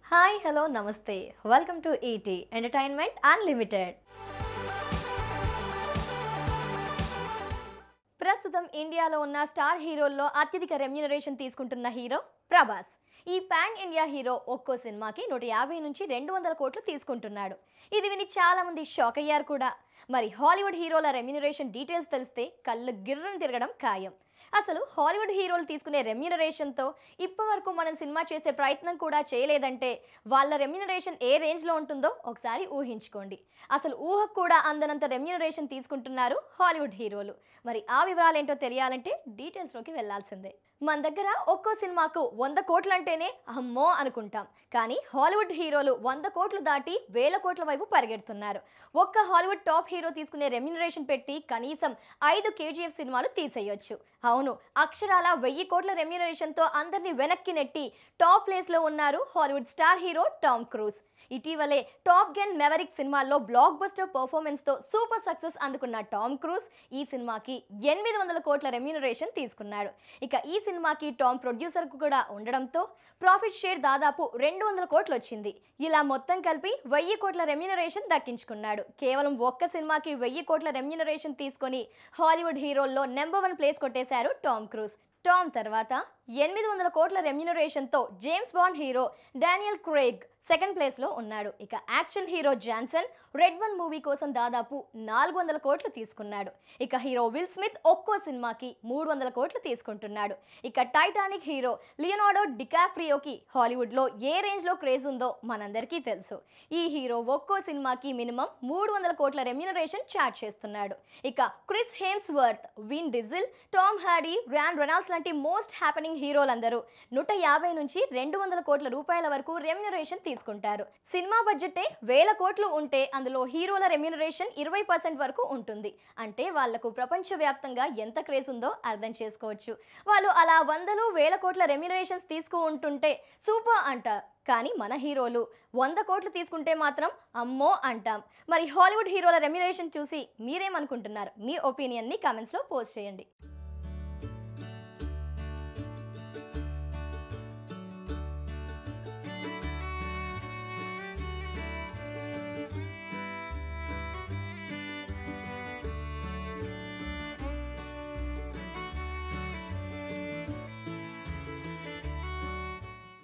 hi hello namaste welcome to ET entertainment unlimited ప్రస్తుతం ఇండియాలో ఉన్న స్టార్ హీరోల్లో అత్యధిక రెమ్యునరేషన్ తీసుకుంటున్న హీరో ప్రభాస్ ఈ పాన్ ఇండియా హీరో ఒక్కో సినిమాకి నూట యాభై నుంచి రెండు వందల కోట్లు తీసుకుంటున్నాడు ఇది విని చాలా మంది షాక్ అయ్యారు కూడా మరి హాలీవుడ్ హీరోల రెమ్యునరేషన్ డీటెయిల్స్ తెలిస్తే కళ్ళు గిర్రను తిరగడం ఖాయం అసలు హాలీవుడ్ హీరోలు తీసుకునే రెమ్యునరేషన్తో ఇప్పటివరకు మనం సినిమా చేసే ప్రయత్నం కూడా చేయలేదంటే వాళ్ళ రెమ్యునరేషన్ ఏ రేంజ్లో ఉంటుందో ఒకసారి ఊహించుకోండి అసలు ఊహకు కూడా అందనంత రెమ్యునరేషన్ తీసుకుంటున్నారు హాలీవుడ్ హీరోలు మరి ఆ వివరాలు ఏంటో తెలియాలంటే డీటెయిల్స్లోకి వెళ్ళాల్సిందే మన దగ్గర ఒక్కో సినిమాకు వంద కోట్లు అంటేనే అమ్మో అనుకుంటాం కానీ హాలీవుడ్ హీరోలు వంద కోట్లు దాటి వేల కోట్ల వైపు పరిగెడుతున్నారు ఒక్క హాలీవుడ్ టాప్ హీరో తీసుకునే రెమ్యునరేషన్ పెట్టి కనీసం ఐదు కేజీఎఫ్ సినిమాలు తీసేయొచ్చు అవును అక్షరాల వెయ్యి కోట్ల రెమ్యునరేషన్తో అందరినీ వెనక్కి నెట్టి టాప్ ప్లేస్లో ఉన్నారు Hollywood star hero Tom Cruise ఇటీవలే టాప్ గన్ మెవరిక్ సినిమాల్లో బ్లాక్ బస్టర్ పర్ఫార్మెన్స్తో సూపర్ సక్సెస్ అందుకున్న టామ్ క్రూజ్ ఈ సినిమాకి ఎనిమిది వందల కోట్ల రెమ్యూనరేషన్ తీసుకున్నాడు ఇక ఈ సినిమాకి టామ్ ప్రొడ్యూసర్కు కూడా ఉండడంతో ప్రాఫిట్ షేర్ దాదాపు రెండు వందల కోట్లు వచ్చింది ఇలా మొత్తం కలిపి వెయ్యి కోట్ల రెమ్యూనరేషన్ దక్కించుకున్నాడు కేవలం ఒక్క సినిమాకి వెయ్యి కోట్ల రెమ్యూనరేషన్ తీసుకొని హాలీవుడ్ హీరోల్లో నెంబర్ వన్ ప్లేస్ కొట్టేశారు టామ్ క్రూజ్ టామ్ తర్వాత ఎనిమిది వందల కోట్ల రెమ్యునరేషన్తో James Bond hero Daniel Craig second ప్లేస్లో ఉన్నాడు ఇక action hero Johnson Red One movie కోసం దాదాపు నాలుగు వందల కోట్లు తీసుకున్నాడు ఇక హీరో విల్ స్మిత్ ఒక్కో సినిమాకి మూడు వందల కోట్లు తీసుకుంటున్నాడు ఇక టైటానిక్ హీరో లియోనార్డో డికాఫ్రియోకి హాలీవుడ్లో ఏ రేంజ్లో క్రేజ్ ఉందో మనందరికీ తెలుసు ఈ హీరో ఒక్కో సినిమాకి మినిమం మూడు వందల కోట్ల రెమ్యునరేషన్ చార్జ్ చేస్తున్నాడు ఇక Chris Hemsworth Vin Diesel Tom Hardy Ryan Reynolds లాంటి మోస్ట్ హ్యాపెనింగ్ హీరోలందరూ నూట యాభై నుంచి రెండు వందల కోట్ల రూపాయల వరకు రెమ్యునరేషన్ తీసుకుంటారు సినిమా బడ్జెటే వేల కోట్లు ఉంటే అందులో హీరోల రెమ్యునరేషన్ ఇరవై పర్సెంట్ వరకు ఉంటుంది అంటే వాళ్లకు ప్రపంచవ్యాప్తంగా ఎంత క్రేజ్ ఉందో అర్థం చేసుకోవచ్చు వాళ్ళు అలా వందలు వేల కోట్ల రెమ్యునరేషన్స్ తీసుకు ఉంటుంటే సూపర్ అంటారు కానీ మన హీరోలు వంద కోట్లు తీసుకుంటే మాత్రం అమ్మో అంటాం మరి హాలీవుడ్ హీరోల రెమ్యునరేషన్ చూసి మీరేమనుకుంటున్నారు మీ ఒపీనియన్ని కామెంట్స్లో పోస్ట్ చేయండి